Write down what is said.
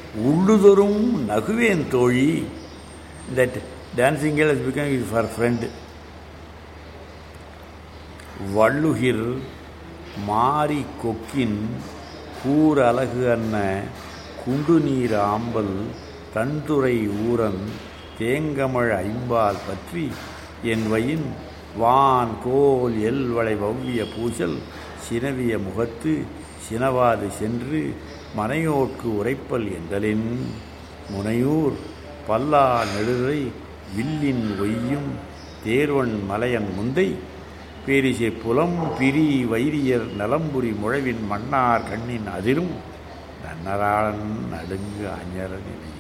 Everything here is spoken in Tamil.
உள்ளுதொரும் நகுவேன் தோழி that dancing girl has become his for friend வள்ளுகிர் மாரி கொக்கின் கூர் அழகு அன்ன குண்டு நீர் ஆம்பல் தன்துறை ஊரன் தேங்கமழ் ஐம்பால் பற்றி என் வயின் வான் கோல் எல்வளை வவ்விய பூசல் சினவிய முகத்து சினவாது சென்று மனையோர்க்கு உரைப்பல் என்றலின் முனையூர் பல்லா நெடுரை வில்லின் ஒய்யும் தேர்வன் மலையன் முந்தை பேரிசை புலம் பிரி வைரியர் நலம்புரி முழவின் மன்னார் கண்ணின் அதிரும் நன்னராளன் நடுங்கு அஞ்சர நிலை